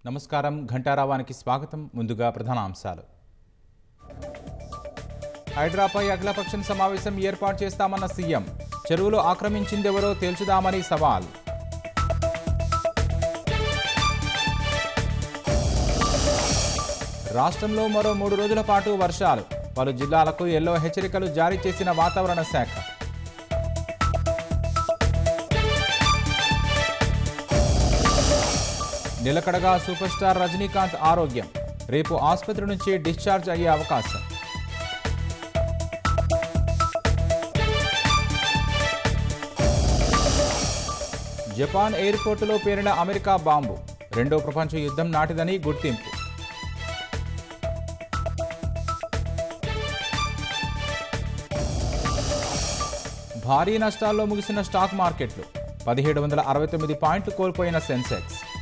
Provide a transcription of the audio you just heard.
నమస్కారం ఘంటారావానికి స్వాగతం ముందుగా ప్రధానాంశాలు హైడ్రాపై అఖిలపక్షం సమావేశం ఏర్పాటు చేస్తామన్న సీఎం చెరువులు ఆక్రమించిందెవరో తేల్చుదామని సవాల్ రాష్ట్రంలో మరో మూడు రోజుల పాటు వర్షాలు పలు జిల్లాలకు ఎల్లో హెచ్చరికలు జారీ చేసిన వాతావరణ శాఖ నిలకడగా సూపర్ స్టార్ రజనీకాంత్ ఆరోగ్యం రేపు ఆసుపత్రి నుంచి డిశ్చార్జ్ అయ్యే అవకాశం జపాన్ ఎయిర్పోర్టులో పేరిన అమెరికా బాంబు రెండో ప్రపంచ యుద్ధం నాటిదని గుర్తింపు భారీ నష్టాల్లో ముగిసిన స్టాక్ మార్కెట్లు పదిహేడు వందల అరవై తొమ్మిది పాయింట్లు కోల్పోయిన సెన్సెక్స్